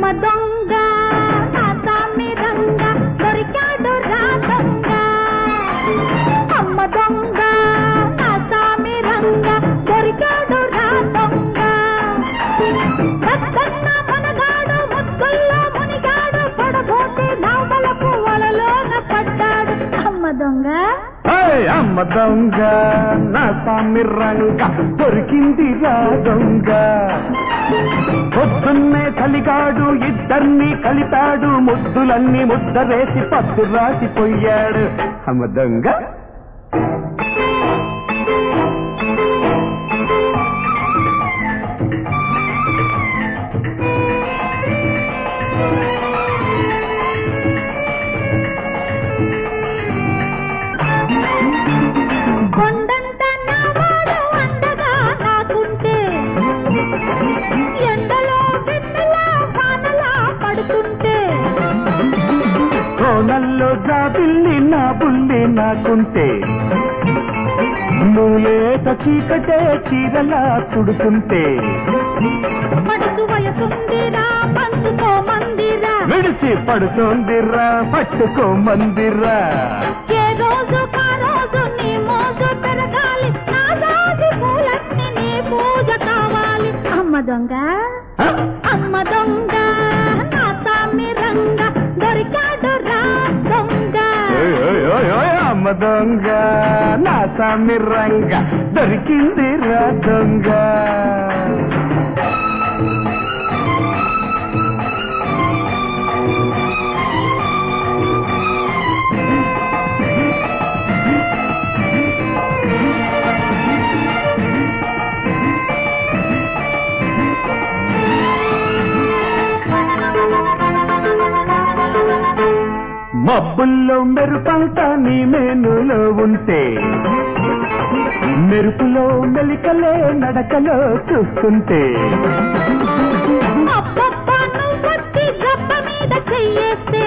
దొంగ నా సామి రంగ దొరికాడు రా దొంగ అమ్మ దొంగ నా సామి రంగ దొరికాడు రా దొంగ రత్తన్న మనగాడు ముత్తుల్లో మునిగాడు పడబోతే నవ్వలకు వలలోన పడ్డాడు అమ్మ దొంగ ఏయ్, అమ్మ దొంగ నా స్వామి రంగ దొరికింది రా దొంగ పొద్దున్నే కలిగాడు ఇద్దరిని కలిపాడు ముద్దులన్నీ ముద్ద వేసి పద్దు రాసిపోయాడు అమ్మ దొంగ కొండంత నావాడు అండగా నాకుంటే ఎండలో వెన్నెలా వానలా పడుతుంటే కోనల్లో జాబిల్లి నా బుల్లి నాకుంటే నువ్వులేత చీకటే చీరలా చుడుతుంటే పడుతు వయసుందిరా పంచుకో మందిరా విడిసి పడుతోందిరా పట్టుకో మందిరా ఏ రోజు కా రోజు నీ మోజు పెరగాలి నా దాది పూలన్నీ నీ పూజ కావాలి అమ్మ దొంగ హ? అమ్మ దొంగ నా సామి రంగ దొరికాడు రా దొంగ ఓయ్ ఓయ్ ఓయ్ ఓయ్ అమ్మ దొంగ నా సామి రంగ దొరికింది రా దొంగ మబ్బుల్లో మెరుపంతా నీ మేనులో ఉంటే మెరుపులో మెలికలే నడకలో చూస్తుంటే అబ్బబ్బ నువ్వొచ్చి గబ్బ మీద చెయ్యేస్తే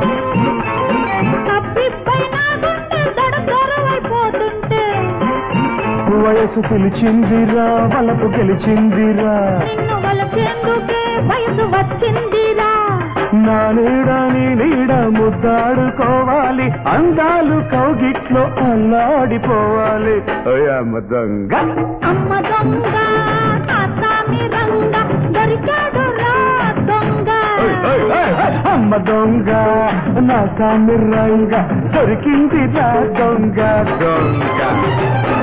తప్పిపై నా గుండె దడ దొరవైపోతుంటే వయసు పిలిచిందిరా వలపు గెలిచిందిరా నిన్ను వలచేందుకే వయసు వచ్చిందిరా నా నీడ నీ నీడ ముద్దాడుకోవాలి అందాలు కౌగిట్లో అల్లాడిపోవాలి ఓయమ్మ దొంగ అమ్మ దొంగ నా సామి రంగ దొరికాడు రా దొంగ ఓయ్, ఓయ్, ఓయ్, ఓయ్, అమ్మ దొంగ నా సామి రంగ దొరికింది రా దొంగ దొంగ